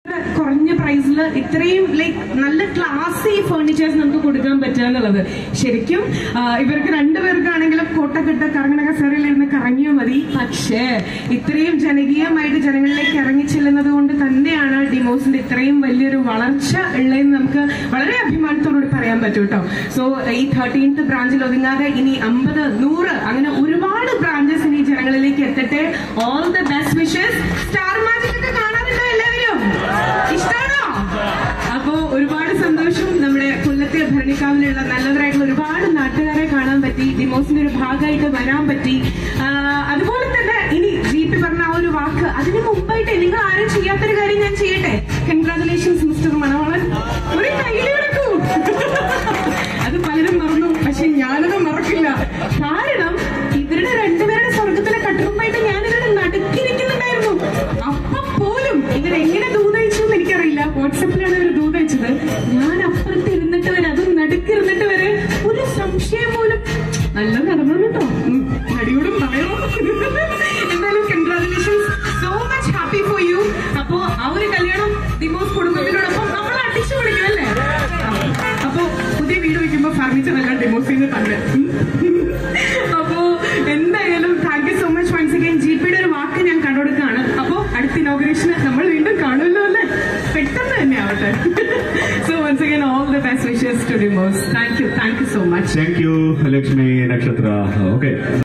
കുറഞ്ഞ പ്രൈസിൽ ഇത്രയും ലൈക്ക് നല്ല ക്ലാസി ഫേർണിച്ചേഴ്സ് നമുക്ക് കൊടുക്കാൻ പറ്റുക എന്നുള്ളത് ശരിക്കും ആ, ഇവർക്ക് രണ്ടുപേർക്കാണെങ്കിലും കോട്ടക്കെട്ട കറങ്ങണ കസേരയിലിരുന്ന് കറങ്ങിയാൽ മതി പക്ഷേ ഇത്രയും ജനകീയമായിട്ട് ജനങ്ങളിലേക്ക് ഇറങ്ങി ചെല്ലുന്നത് കൊണ്ട് തന്നെയാണ് ഡിമോസിന്റെ ഇത്രയും വലിയൊരു വളർച്ച ഉള്ളതെന്ന് നമുക്ക് വളരെ അഭിമാനത്തോടുകൂടി പറയാൻ പറ്റും കേട്ടോ സോ ഈ തേർട്ടീൻത്ത് ബ്രാഞ്ചിൽ ഒതുങ്ങാതെ ഇനി അമ്പത് നൂറ് അങ്ങനെ ഒരുപാട് ബ്രാഞ്ചസ് ഇനി ജനങ്ങളിലേക്ക് എത്തട്ടെ all the best wishes Star Magic ഒക്കെ കാണാറുണ്ടോ എല്ലാവരും ഇഷ്ടാണോ അപ്പോ ഒരുപാട് സന്തോഷം നമ്മുടെ കൊല്ലത്തെ ഭരണിക്കാവിലുള്ള നല്ലവരായിട്ടുള്ള ഒരുപാട് നാട്ടുകാരെ കാണാൻ പറ്റി ഡിമോസിന്റെ ഒരു ഭാഗമായിട്ട് വരാൻ പറ്റി ആ, അതുപോലെ തന്നെ ഇനി ജി പി പറഞ്ഞ ആ ഒരു വാക്ക് അതിന് മുമ്പായിട്ട് നിങ്ങൾ ആരും ചെയ്യാത്തൊരു കാര്യം ഞാൻ ചെയ്യട്ടെ കൺഗ്രാചുലേഷൻസ് മിസ്റ്റർ മണവാളൻ ഒരു കയ്യിൽ കൊടുക്കൂ അത് പലരും മറന്നു പക്ഷെ ഞാനത് മറക്കില്ല കാരണം ഇവരുടെ രണ്ടുപേരുടെ സ്വർഗത്തിലെ കട്ടുറുമ്പായിട്ട് ഞാൻ ഇവരുടെ നടുക്കിരിക്കുന്നുണ്ടായിരുന്നു അപ്പൊ പോലും ഇവരെങ്ങനെ ദൂതയച്ചു എന്ന് എനിക്കറിയില്ല വാട്സപ്പിലാണ് ഇവർ ദൂതയച്ചത് ഞാൻ അപ്പുറത്ത് ഇരുന്നിട്ട് വരെ അതും നടുക്കിരുന്നിട്ട് വരെ ഒരു സംശയം പോലും നല്ല നടന്നു കേട്ടോ ഉം, നടിയോടും പറയണോ എന്തായാലും congratulations so much happy for you അപ്പോ ആ ഒരു കല്യാണം ദിമോസ് കുടുംബത്തിനോടൊപ്പം നമ്മൾ അടിച്ചു പൊളിക്കും അല്ലേ അപ്പോ പുതിയ വീട് വെക്കുമ്പോ ഫർണിച്ചർ എല്ലാം ഡെമോസ് ചെയ്ത് തന്നെ അപ്പോ എന്തായാലും thank you so much once again ജി പിയുടെ ഒരു വാക്ക് ഞാൻ കണ്ടുകൊടുക്കുകയാണ് അപ്പോ അടുത്ത ഇനോഗ്രേഷന് നമ്മൾ വീണ്ടും കാണുമല്ലോ അല്ലേ പെട്ടെന്ന് തന്നെ ആവട്ടെ so once again all the best wishes to ഡിമോസ് thank you thank you so much thank you Lakshmi Nakshatra okay